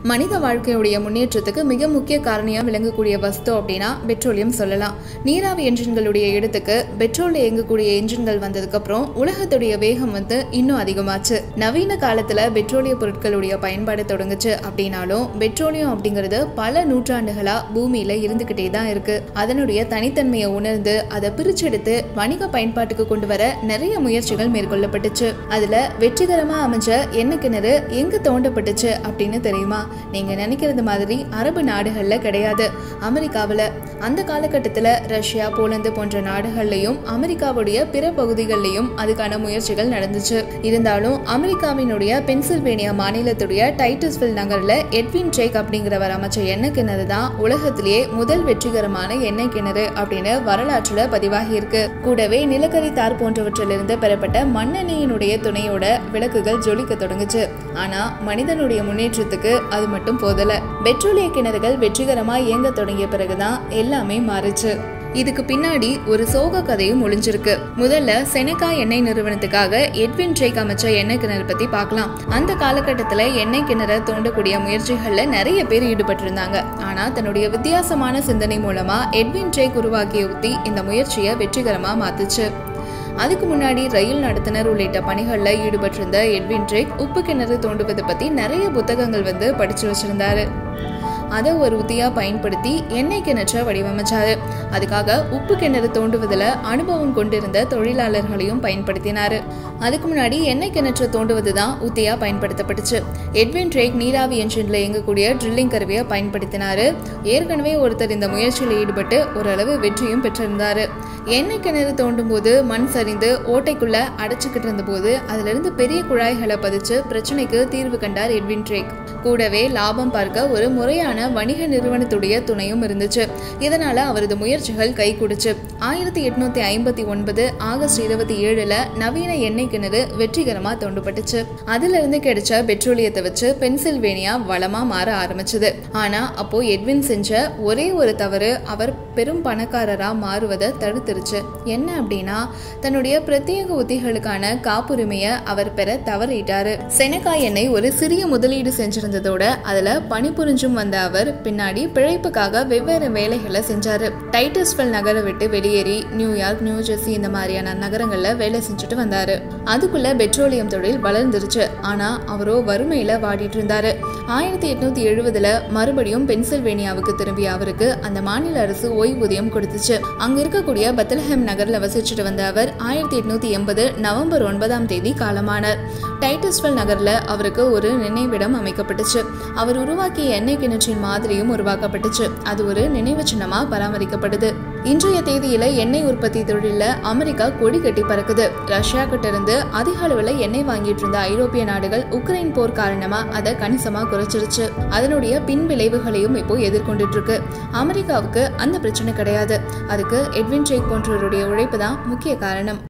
மனித வாழ்க்கையுடைய முன்னேற்றத்துக்கு மிக முக்கிய காரணியாக விளங்கக்கூடிய வஸ்து அப்படின்னா பெட்ரோலியம் சொல்லலாம் நீராவி என்ஜின்களுடைய இடத்துக்கு பெட்ரோல் இயங்கக்கூடிய என்ஜின்கள் வந்ததுக்கப்புறம் உலகத்துடைய வேகம் வந்து இன்னும் அதிகமாச்சு நவீன காலத்தில் பெட்ரோலிய பொருட்களுடைய பயன்பாடு தொடங்குச்சு அப்படின்னாலும் பெட்ரோலியம் அப்படிங்கிறது பல நூற்றாண்டுகளாக பூமியில் இருந்துக்கிட்டே தான் இருக்கு அதனுடைய தனித்தன்மையை உணர்ந்து அதை பிரிச்செடுத்து வணிக பயன்பாட்டுக்கு கொண்டு வர நிறைய முயற்சிகள் மேற்கொள்ளப்பட்டுச்சு அதில் வெற்றிகரமாக அமைஞ்ச எண்ணெய் கிணறு எங்கே தோண்டப்பட்டுச்சு அப்படின்னு தெரியுமா நீங்க நினைக்கிறது மாதிரி அரபு நாடுகள்ல கிடையாது அமெரிக்காவில் அந்த காலகட்டத்தில் ரஷ்யா போலந்து போன்ற நாடுகள்லையும் அமெரிக்காவுடைய பிற பகுதிகளிலையும் அதுக்கான முயற்சிகள் நடந்துச்சு இருந்தாலும் அமெரிக்காவினுடைய பென்சில்வேனியா மாநிலத்துடைய டைட்டஸ்வில் நகர்ல எட்வின் ட்ரேக் அப்படிங்கிறவர் அமைச்ச எண்ணெய் கிணறு தான் உலகத்திலேயே முதல் வெற்றிகரமான எண்ணெய் கிணறு அப்படின்னு வரலாற்றுல பதிவாகி இருக்கு கூடவே நிலக்கரி தார் போன்றவற்றிலிருந்து பெறப்பட்ட மண்ணெண்ணெயினுடைய துணையோட விளக்குகள் ஜொலிக்க தொடங்குச்சு ஆனா மனிதனுடைய முன்னேற்றத்துக்கு அது மட்டும் போதல பெட்ரோலிய கிணறுகள் வெற்றிகரமா இயங்க தொடங்கிய பிறகுதான் எல்லாமே மாறுச்சு இதுக்கு பின்னாடி ஒரு சோக கதையும் ஒளிஞ்சிருக்கு முதல்ல செனகா எண்ணெய் நிறுவனத்துக்காக எட்வின் ட்ரேக் அமைச்ச எண்ணெய் கிணறு பத்தி பார்க்கலாம் அந்த காலகட்டத்துல எண்ணெய் கிணற தோண்டக்கூடிய முயற்சிகள்ல நிறைய பேர் ஈடுபட்டிருந்தாங்க ஆனா தன்னுடைய வித்தியாசமான சிந்தனை மூலமா எட்வின் ட்ரேக் உருவாக்கிய உத்தி இந்த முயற்சியை வெற்றிகரமா மாத்துச்சு அதுக்கு முன்னாடி ரயில் நடத்துனர் உள்ளிட்ட பணிகளில் ஈடுபட்டிருந்த எட்வின் ட்ரேக் உப்பு கிணறு தோண்டுவது பற்றி நிறைய புத்தகங்கள் வந்து படித்து வச்சிருந்தாரு அதை ஒரு உத்தியாக பயன்படுத்தி எண்ணெய் கிணற்றை வடிவமைச்சாரு அதுக்காக உப்பு கிணறு தோண்டுவதில் அனுபவம் கொண்டிருந்த தொழிலாளர்களையும் பயன்படுத்தினாரு அதுக்கு முன்னாடி எண்ணெய் கிணற்றை தோண்டுவது தான் உத்தியாக பயன்படுத்தப்பட்டுச்சு எட்வின் ட்ரேக் நீராவி என்ஜின்ல இயங்கக்கூடிய ட்ரில்லிங் கருவியை பயன்படுத்தினாரு ஏற்கனவே ஒருத்தர் இந்த முயற்சியில் ஈடுபட்டு ஓரளவு வெற்றியும் பெற்றிருந்தாரு எண்ணெய் கிணறு தோண்டும் போது மண் சரிந்து ஓட்டைக்குள்ள அடைச்சிக்கிட்டு இருந்தபோது அதுல இருந்து பெரிய குழாய்களை பதிச்சு பிரச்சனைக்கு தீர்வு கண்டார் எட்வின் ட்ரேக் கூடவே லாபம் பார்க்க ஒரு முறையான வணிக நிறுவனத்துடைய துணையும் இருந்துச்சு இதனால அவரது முயற்சிகள் கை கொடுச்சு ஆயிரத்தி எட்நூத்தி ஐம்பத்தி ஒன்பது ஆகஸ்ட் இருபத்தி ஏழுல நவீன எண்ணெய் கிணறு வெற்றிகரமா தோண்டப்பட்டுச்சு அதுல இருந்து கிடைச்ச பெட்ரோலியத்தை வச்சு பென்சில்வேனியா வளமா மாற ஆரம்பிச்சது ஆனா அப்போ எட்வின் செஞ்ச ஒரே ஒரு தவறு அவர் பெரும் பணக்காரரா மாறுவதை தடுத்துருச்சு என்ன அப்படின்னா தன்னுடைய பிரத்யேக உத்திகளுக்கான காப்புரிமையை அவர் பெற தவறிட்டாரு செனகா எண்ணெய் ஒரு சிறிய முதலீடு செஞ்சிருந்ததோட அதுல பணிபுரிஞ்சும் வந்த அவர் பின்னாடி பிழைப்புக்காக வெவ்வேறு வேலைகளை செஞ்சாரு டைட்டஸ்வெல் நகரை விட்டு வெளியேறி நியூயார்க் நியூ ஜெர்சி இந்த மாதிரியான நகரங்கள்ல வேலை செஞ்சுட்டு வந்தாரு அதுக்குள்ள பெட்ரோலியம் தொழில் வளர்ந்துருச்சு ஆனா அவரோ வறுமையில வாடிட்டு இருந்தாரு ஆயிரத்தி எட்நூத்தி எழுபதுல மறுபடியும் பென்சில்வேனியாவுக்கு திரும்பிய அவருக்கு அந்த மாநில அரசு ஓய்வூதியம் கொடுத்துச்சு அங்க இருக்கக்கூடிய பத்தலஹேம் நகர்ல வசிச்சுட்டு வந்த அவர் ஆயிரத்தி எட்நூத்தி எண்பது நவம்பர் ஒன்பதாம் தேதி காலமானார் டைட்டஸ்வெல் நகர்ல அவருக்கு ஒரு நினைவிடம் அமைக்கப்பட்டுச்சு அவர் உருவாக்கிய எண்ணெய் கிணற்றின் மாதிரியும் உருவாக்கப்பட்டுச்சு அது ஒரு நினைவு சின்னமா பராமரிக்கப்படுது இன்றைய தேதியில எண்ணெய் உற்பத்தி தொழில அமெரிக்கா கொடி கட்டி பறக்குது ரஷ்யா கிட்ட இருந்து அதிக அளவுல எண்ணெய் வாங்கிட்டு இருந்த ஐரோப்பிய நாடுகள் உக்ரைன் போர் காரணமா அதை கணிசமா குறைச்சிருச்சு அதனுடைய பின் விளைவுகளையும் இப்போ எதிர்கொண்டுட்டு இருக்கு அமெரிக்காவுக்கு அந்த பிரச்சனை கிடையாது அதுக்கு எட்வின் ட்ரேக் போன்றவருடைய உழைப்பு தான் முக்கிய காரணம்